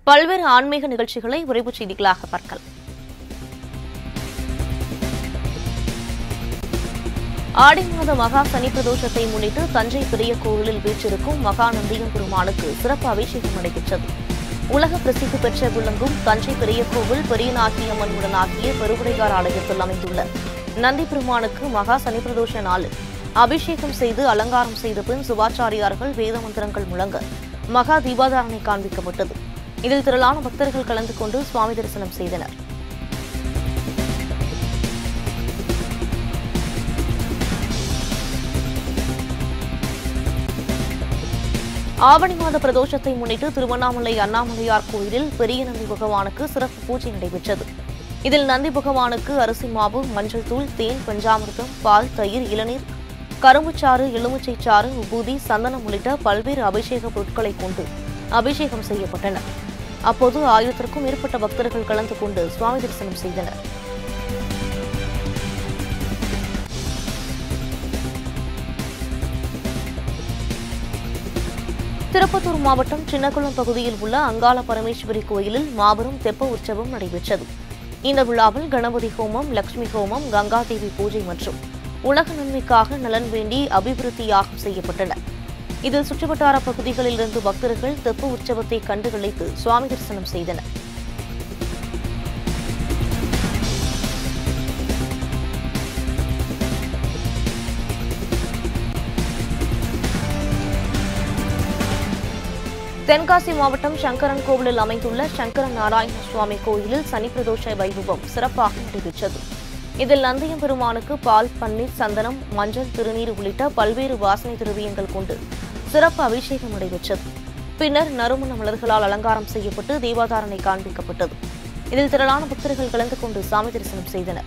பல்வேறு ஆன்மீக நிகழ்ச்சிகளை விரைவுச் செய்திகளாக பார்க்கலாம் ஆடி மாத மகா சனி பிரதோஷத்தை முன்னிட்டு தஞ்சை பெரிய கோவிலில் வீற்றிருக்கும் மகா நந்தியம் பெருமானுக்கு சிறப்பு அபிஷேகம் நடைபெற்றது உலக பிரசித்தி பெற்ற விளங்கும் தஞ்சை பெரிய கோவில் பெரியநாட்டியம்மன் உடனாகிய பெருவுடையார் ஆலயத்தில் அமைந்துள்ள நந்தி பெருமானுக்கு மகா சனி பிரதோஷ நாளில் அபிஷேகம் செய்து அலங்காரம் செய்த பின் சிவாச்சாரியார்கள் வேத மந்திரங்கள் முழங்க மகா தீபாதாரணை காண்பிக்கப்பட்டது இதில் திரளான பக்தர்கள் கலந்து கொண்டு சுவாமி தரிசனம் செய்தனர் ஆவணி மாத பிரதோஷத்தை முன்னிட்டு திருவண்ணாமலை அண்ணாமலையார் கோயிலில் பெரிய நந்தி பகவானுக்கு சிறப்பு பூஜை நடைபெற்றது இதில் நந்தி பகவானுக்கு அரிசி மாவு மஞ்சள் தூள் தேன் பஞ்சாமிர்தம் பால் தயிர் இளநீர் கரும்புச்சாறு எலுமிச்சை சாறு உபூதி சந்தனம் உள்ளிட்ட பல்வேறு அபிஷேக பொருட்களை கொண்டு அபிஷேகம் செய்யப்பட்டன அப்போது ஆயிரத்திற்கும் மேற்பட்ட பக்தர்கள் கலந்து கொண்டு சுவாமி தரிசனம் செய்தனர் திருப்பத்தூர் மாவட்டம் சின்னகுளம் பகுதியில் உள்ள அங்காள பரமேஸ்வரி கோயிலில் மாபெரும் தெப்ப உற்சவம் நடைபெற்றது இந்த விழாவில் கணபதி ஹோமம் லட்சுமி ஹோமம் கங்காதேவி பூஜை மற்றும் உலக நன்மைக்காக நலன் வேண்டி அபிவிருத்தி யாகம் செய்யப்பட்டன இதில் சுற்றுவட்டார பகுதிகளில் இருந்து பக்தர்கள் தெப்ப உற்சவத்தை கண்டுகளித்து சுவாமி தரிசனம் செய்தனர் தென்காசி மாவட்டம் சங்கரன் கோவிலில் அமைந்துள்ள சங்கர நாராயண சுவாமி கோயிலில் சனி பிரதோஷ வைபவம் சிறப்பாக நடைபெற்றது இதில் நந்தியம் பெருமானுக்கு பால் பன்னீர் சந்தனம் மஞ்சள் திருநீர் உள்ளிட்ட பல்வேறு வாசனை திரவியங்கள் கொண்டு சிறப்பு அபிஷேகம் நடைபெற்றது பின்னர் நறுமண மலர்களால் அலங்காரம் செய்யப்பட்டு தீபாதாரணை காண்பிக்கப்பட்டது இதில் திரளான பக்தர்கள் கலந்து கொண்டு சாமி தரிசனம் செய்தனர்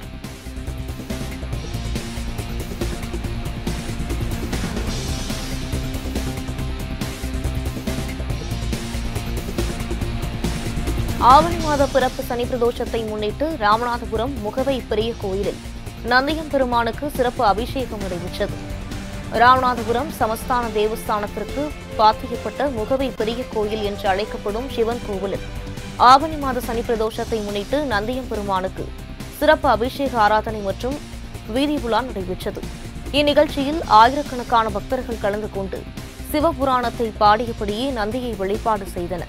ஆவணி மாத பிறப்பு சனி பிரதோஷத்தை முன்னிட்டு ராமநாதபுரம் முகவை பெரிய கோயிலில் நந்தியம் பெருமானுக்கு சிறப்பு அபிஷேகம் நடைபெற்றது ராமநாதபுரம் சமஸ்தான தேவஸ்தானத்திற்கு பாத்தியப்பட்ட முகவை பெரிய கோயில் என்று அழைக்கப்படும் சிவன் கோவிலில் ஆவணி மாத சனி பிரதோஷத்தை முன்னிட்டு நந்தியம் பெருமானுக்கு சிறப்பு அபிஷேக ஆராதனை மற்றும் வீதி உலா நடைபெற்றது இந்நிகழ்ச்சியில் ஆயிரக்கணக்கான பக்தர்கள் கலந்து கொண்டு சிவபுராணத்தை பாடியபடியே நந்தியை வழிபாடு செய்தனர்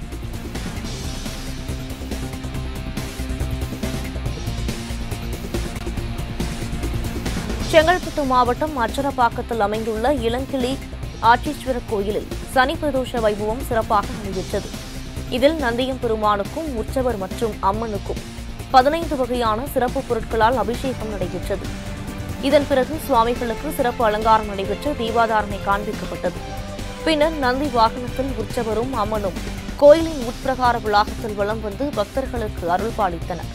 செங்கல்பட்டு மாவட்டம் அச்சரப்பாக்கத்தில் அமைந்துள்ள இளங்கிளி ஆட்சீஸ்வரர் கோயிலில் சனி பிரதோஷ வைபவம் சிறப்பாக நடைபெற்றது இதில் நந்தியம் பெருமானுக்கும் உற்சவர் மற்றும் அம்மனுக்கும் பதினைந்து வகையான சிறப்பு பொருட்களால் அபிஷேகம் நடைபெற்றது இதன் பிறகு சுவாமிகளுக்கு சிறப்பு அலங்காரம் நடைபெற்று தீபாதாரணை காண்பிக்கப்பட்டது பின்னர் நந்தி வாகனத்தில் உற்சவரும் அம்மனும் கோயிலின் உட்பிரகார வளாகத்தில் வலம் வந்து பக்தர்களுக்கு அருள் பாலித்தனர்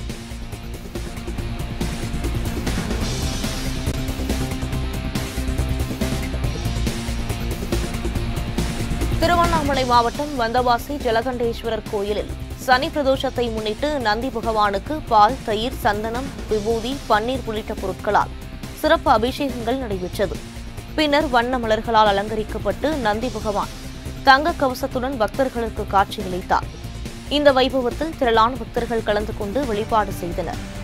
திருவண்ணாமலை மாவட்டம் வந்தவாசி ஜலகண்டேஸ்வரர் கோயிலில் சனி பிரதோஷத்தை முன்னிட்டு நந்தி பகவானுக்கு பால் தயிர் சந்தனம் விபூதி பன்னீர் உள்ளிட்ட பொருட்களால் சிறப்பு அபிஷேகங்கள் நடைபெற்றது பின்னர் வண்ண மலர்களால் அலங்கரிக்கப்பட்டு நந்தி பகவான் தங்க கவசத்துடன் பக்தர்களுக்கு காட்சியளித்தார் இந்த வைபவத்தில் திரளான பக்தர்கள் கலந்து கொண்டு வழிபாடு செய்தனர்